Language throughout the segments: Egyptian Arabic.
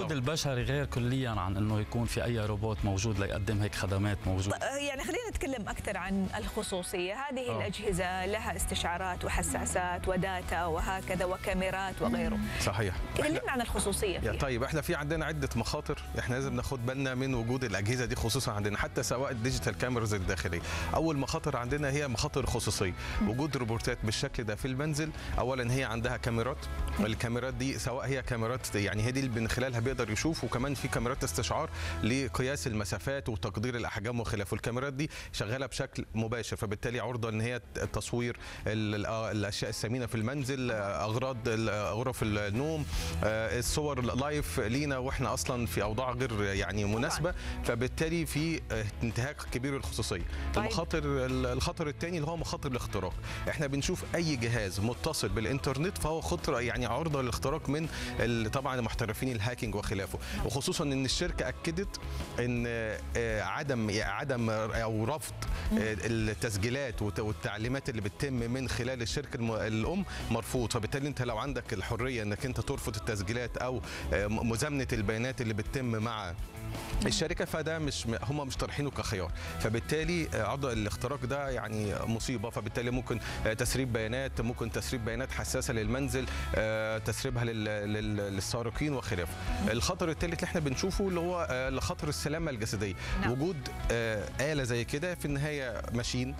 الوجود البشري غير كليا عن انه يكون في اي روبوت موجود ليقدم هيك خدمات موجود يعني خلينا نتكلم اكثر عن الخصوصيه هذه أوه. الاجهزه لها استشعارات وحساسات وداتا وهكذا وكاميرات وغيره صحيح كلمنا عن الخصوصيه فيها. طيب احنا في عندنا عده مخاطر احنا لازم ناخد بالنا من وجود الاجهزه دي خصوصا عندنا حتى سواء الديجيتال كاميرز الداخليه اول مخاطر عندنا هي مخاطر الخصوصيه وجود روبوتات بالشكل ده في المنزل اولا هي عندها كاميرات الكاميرات دي سواء هي كاميرات يعني هي دي اللي من خلالها بيقدر يشوف وكمان في كاميرات استشعار لقياس المسافات وتقدير الاحجام وخلافه الكاميرات دي شغاله بشكل مباشر فبالتالي عرضه ان هي تصوير الاشياء الثمينه في المنزل اغراض غرف النوم الصور لايف لينا واحنا اصلا في اوضاع غير يعني مناسبه فبالتالي في انتهاك كبير للخصوصيه طيب. المخاطر الخطر الثاني اللي هو مخاطر الاختراق احنا بنشوف اي جهاز متصل بالانترنت فهو خطر يعني عرضه للاختراق من طبعا محترفين الهاكينج وخلافه وخصوصا ان الشركه اكدت ان عدم عدم او رفض التسجيلات والتعليمات اللي بتتم من خلال الشركه الام مرفوض فبالتالي انت لو عندك الحريه انك انت ترفض التسجيلات او مزامنه البيانات اللي بتتم مع الشركه فده مش هم مش طرحينه كخيار فبالتالي عضو الاختراق ده يعني مصيبه فبالتالي ممكن تسريب بيانات ممكن تسريب بيانات حساسه للمنزل تسريبها للسارقين وخلافه الخطر الثالث اللي احنا بنشوفه اللي هو خطر السلامه الجسديه نعم. وجود اله زي كده في النهايه ماشين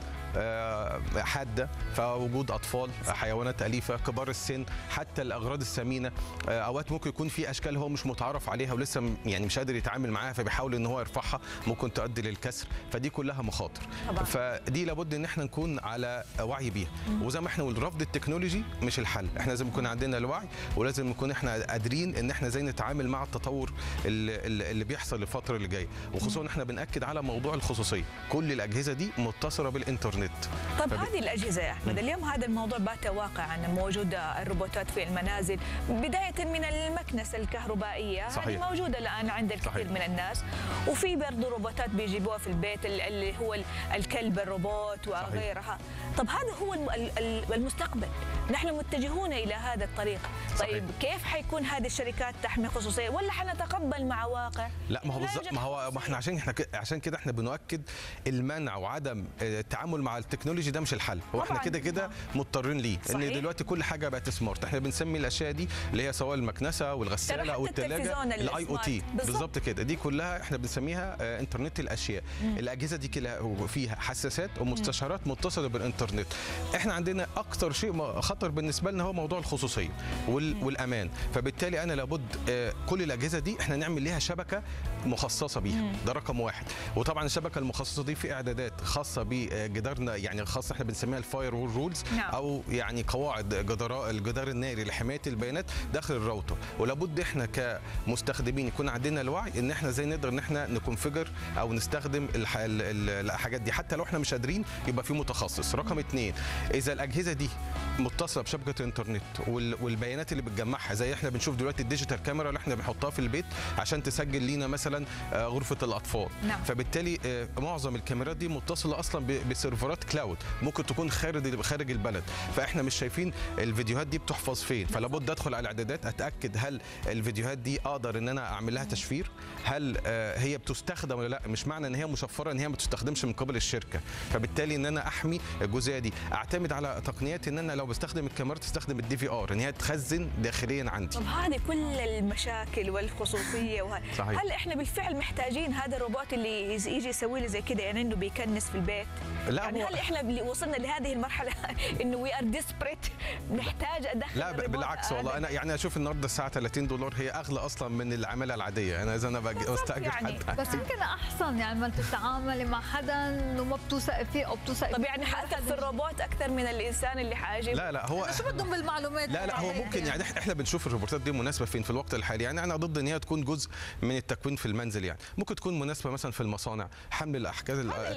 حاده فوجود اطفال حيوانات اليفه كبار السن حتى الاغراض الثمينه اوقات ممكن يكون في اشكال هو مش متعرف عليها ولسه يعني مش قادر يتعامل معاها فبيحاول ان هو يرفعها ممكن تؤدي للكسر فدي كلها مخاطر طبعا. فدي لابد ان احنا نكون على وعي بيها وزي ما احنا نقول رفض التكنولوجي مش الحل احنا لازم يكون عندنا الوعي ولازم نكون احنا قادرين ان احنا ازاي نتعامل مع التطور اللي, اللي بيحصل الفتره اللي جايه وخصوصا احنا بناكد على موضوع الخصوصيه كل الاجهزه دي متصله بالانترنت طب فب... هذه الاجهزه يا احمد اليوم هذا الموضوع بات واقعا موجود الروبوتات في المنازل بدايه من المكنسه الكهربائيه صحيح. هذه موجوده الان عند الكثير صحيح. من الناس وفي برضه روبوتات بيجيبوها في البيت اللي هو الكلب الروبوت وغيرها طب هذا هو المستقبل نحن متجهون الى هذا الطريق طيب صحيح. كيف حيكون هذه الشركات تحمي خصوصيه ولا حنتقبل مع واقع لا ما هو بالظبط ما هو ما احنا عشان احنا عشان كده احنا بنؤكد المنع وعدم التعامل مع التكنولوجي ده مش الحل هو احنا كده كده مضطرين ليه ان دلوقتي كل حاجه بقت سمارت احنا بنسمي الاشياء دي اللي هي سواء المكنسه والغساله او الثلاجه الاي او تي بالظبط كده دي كلها احنا بنسميها انترنت الاشياء مم. الاجهزه دي كلها فيها حساسات ومستشعرات متصله بالانترنت احنا عندنا اكثر شيء خطر بالنسبه لنا هو موضوع الخصوصيه والامان فبالتالي انا لابد كل الاجهزه دي احنا نعمل ليها شبكه مخصصه بيها ده رقم واحد وطبعا الشبكه المخصصه دي في اعدادات خاصه بجدارنا يعني خاصه احنا بنسميها الفاير وول رولز او يعني قواعد جدار الجدار الناري لحمايه البيانات داخل الراوتر ولابد احنا كمستخدمين يكون عندنا الوعي ان احنا ازاي نقدر ان احنا نكونفجر او نستخدم الحاجات دي حتى لو احنا مش قادرين يبقى في متخصص رقم اثنين اذا الاجهزه دي متصله بشبكه الانترنت والبيانات اللي بتجمعها زي احنا بنشوف دلوقتي الديجيتال كاميرا اللي احنا بنحطها في البيت عشان تسجل لينا مثلا غرفه الاطفال نعم. فبالتالي معظم الكاميرات دي متصله اصلا بسيرفرات كلاود ممكن تكون خارج خارج البلد فاحنا مش شايفين الفيديوهات دي بتحفظ فين فلابد ادخل على الاعدادات اتاكد هل الفيديوهات دي اقدر ان انا اعمل لها تشفير هل هي بتستخدم ولا لا مش معنى ان هي مشفره ان هي ما تستخدمش من قبل الشركه فبالتالي ان انا احمي الجزئيه دي اعتمد على تقنيات ان انا لو بستخدم الكاميرا تستخدم الدي في ار ان هي تخزن داخليا عندي طب هذه كل المشاكل والخصوصيه وه... صحيح. هل احنا بالفعل محتاجين هذا الروبوت اللي يجي يسوي لي زي كده يعني انه بيكنس في البيت لا يعني هو... هل احنا وصلنا لهذه المرحله انه وي ار ديسبريت نحتاج ادخل لا بالعكس والله انا يعني اشوف النهارده الساعه 30 دولار هي اغلى اصلا من العماله العاديه انا اذا انا بستاجر يعني. حد بس يمكن احسن يعني ما تتعاملي مع حدا انه ما بتوثق فيه او بتوثق طب يعني حاثق في الروبوت اكثر من الانسان اللي حاجب لا لا هو شو بدهم بالمعلومات لا لا هو ممكن يعني احنا بنشوف الروبوتات دي مناسبه فين في الوقت الحالي يعني انا ضد ان هي تكون جزء من التكوين في المنزل يعني ممكن تكون مناسبه مثلا في المصانع حمل الاحجاز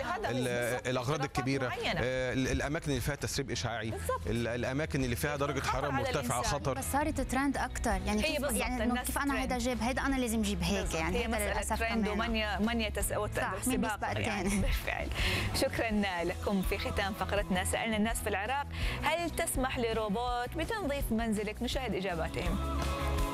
الاغراض الكبيره آه الاماكن اللي فيها تسريب اشعاعي الاماكن اللي فيها درجه حراره مرتفعه خطر بس صارت ترند اكثر يعني هي كيف يعني انه كيف انا هيدا جيب هيدا انا لازم جيب هيك يعني هي للاسف ترند ومانيا مانيا السباق يعني بالفعل شكرا لكم في ختام فقرتنا سالنا الناس في العراق هل تسمح لروبوت بتنظيف منزلك نشاهد اجاباتهم